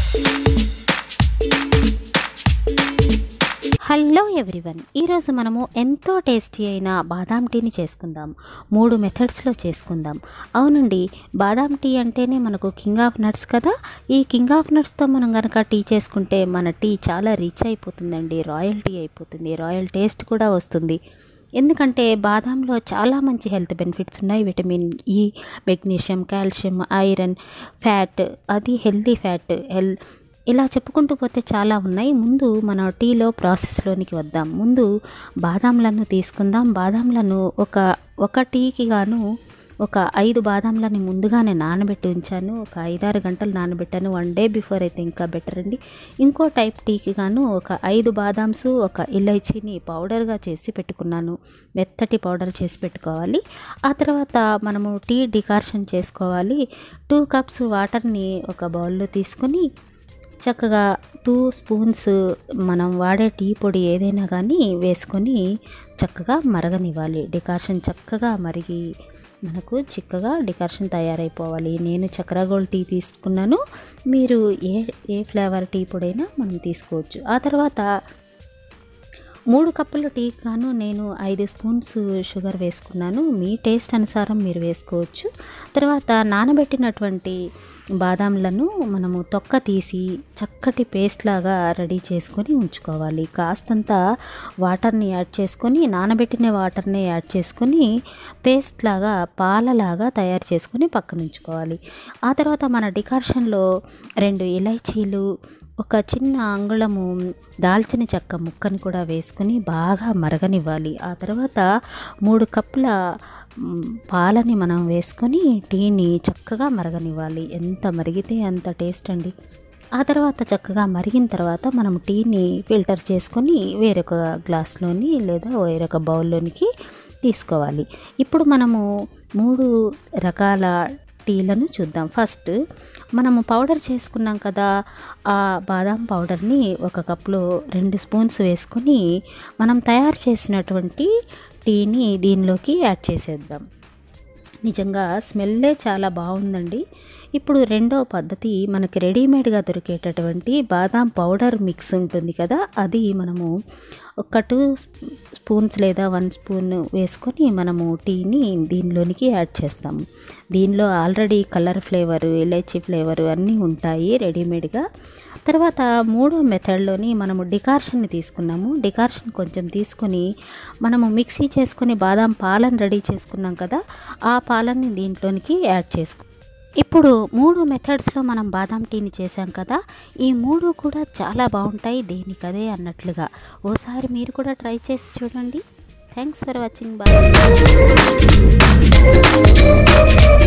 hello everyone ఈరోజు మనము ఎంతో టేస్టీ అయిన బాదాం టీని చేసుకుందాం మూడు మెథడ్స్లో చేసుకుందాం అవునండి బాదాం టీ అంటేనే మనకు కింగ్ ఆఫ్ నట్స్ కదా ఈ కింగ్ ఆఫ్ నట్స్తో మనం కనుక టీ చేసుకుంటే మన టీ చాలా రిచ్ అయిపోతుందండి రాయల్ టీ అయిపోతుంది రాయల్ టేస్ట్ కూడా వస్తుంది ఎందుకంటే బాదాంలో చాలా మంచి హెల్త్ బెనిఫిట్స్ ఉన్నాయి vitamin E magnesium calcium iron fat అది హెల్తీ ఫ్యాట్ హెల్ ఇలా చెప్పుకుంటూ పోతే చాలా ఉన్నాయి ముందు మన టీలో ప్రాసెస్లోనికి వద్దాం ముందు బాదాంలను తీసుకుందాం బాదాంలను ఒక ఒక టీకి గాను ఒక ఐదు బాదాంలని ముందుగానే నానబెట్టి ఉంచాను ఒక ఐదారు గంటలు నానబెట్టాను వన్ డే బిఫోర్ అయితే ఇంకా బెటర్ అండి ఇంకో టైప్ టీకి గాను ఒక ఐదు బాదామ్స్ ఒక ఇలైచీని పౌడర్గా చేసి పెట్టుకున్నాను మెత్తటి పౌడర్ చేసి పెట్టుకోవాలి ఆ తర్వాత మనము టీ డికార్షన్ చేసుకోవాలి టూ కప్స్ వాటర్ని ఒక బౌల్లో తీసుకొని చక్కగా టూ స్పూన్స్ మనం వాడే టీ పొడి ఏదైనా కానీ వేసుకొని చక్కగా మరగనివ్వాలి డికాషన్ చక్కగా మరిగి మనకు చిక్కగా డికాషన్ తయారైపోవాలి నేను చక్ర గోల్డ్ టీ తీసుకున్నాను మీరు ఏ ఏ ఫ్లేవర్ టీ పొడైనా మనం తీసుకోవచ్చు ఆ తర్వాత మూడు కప్పుల టీ గాను నేను ఐదు స్పూన్స్ షుగర్ వేసుకున్నాను మీ టేస్ట్ అనుసారం మీరు వేసుకోవచ్చు తర్వాత నానబెట్టినటువంటి బాదాంలను మనము తొక్క తీసి చక్కటి పేస్ట్ లాగా రెడీ చేసుకొని ఉంచుకోవాలి కాస్తంత వాటర్ని యాడ్ చేసుకొని నానబెట్టిన వాటర్ని యాడ్ చేసుకొని పేస్ట్ లాగా పాలలాగా తయారు చేసుకొని పక్కన ఉంచుకోవాలి ఆ తర్వాత మన డికార్షన్లో రెండు ఇలైచీలు ఒక చిన్న అంగుళము దాల్చిన చెక్క ముక్కని కూడా వేసుకుని బాగా మరగనివ్వాలి ఆ తర్వాత మూడు కప్పుల మ్, పాలని మనం వేసుకొని టీని చక్కగా మరగనివ్వాలి ఎంత మరిగితే అంత టేస్ట్ అండి ఆ తర్వాత చక్కగా మరిగిన తర్వాత మనం టీని ఫిల్టర్ చేసుకొని వేరొక గ్లాస్లోని లేదా వేరొక బౌల్లోనికి తీసుకోవాలి ఇప్పుడు మనము మూడు రకాల టీలను చూద్దాం ఫస్ట్ మనము పౌడర్ చేసుకున్నాం కదా ఆ బాదాం పౌడర్ని ఒక కప్లో రెండు స్పూన్స్ వేసుకొని మనం తయారు చేసినటువంటి టీని దీనిలోకి యాడ్ చేసేద్దాం నిజంగా స్మెల్లే చాలా బాగుందండి ఇప్పుడు రెండో పద్ధతి మనకి రెడీమేడ్గా దొరికేటటువంటి బాదాం పౌడర్ మిక్స్ ఉంటుంది కదా అది మనము ఒక టూ స్పూన్స్ లేదా వన్ స్పూన్ వేసుకొని మనము టీని దీనిలోనికి యాడ్ చేస్తాము దీనిలో already colour flavour elaichi flavour అన్నీ ఉంటాయి రెడీమేడ్గా తర్వాత మూడో మెథడ్లోని మనము డికార్షన్ని తీసుకున్నాము డికార్షన్ కొంచెం తీసుకొని మనము మిక్సీ చేసుకొని బాదాం పాలను రెడీ చేసుకున్నాం కదా ఆ పాలన్ని దీంట్లోనికి యాడ్ చేసుకో ఇప్పుడు మూడు మెథడ్స్లో మనం బాదాం టీని చేసాం కదా ఈ మూడు కూడా చాలా బాగుంటాయి దేనికదే అన్నట్లుగా ఓసారి మీరు కూడా ట్రై చేసి చూడండి థ్యాంక్స్ ఫర్ వాచింగ్ బాయ్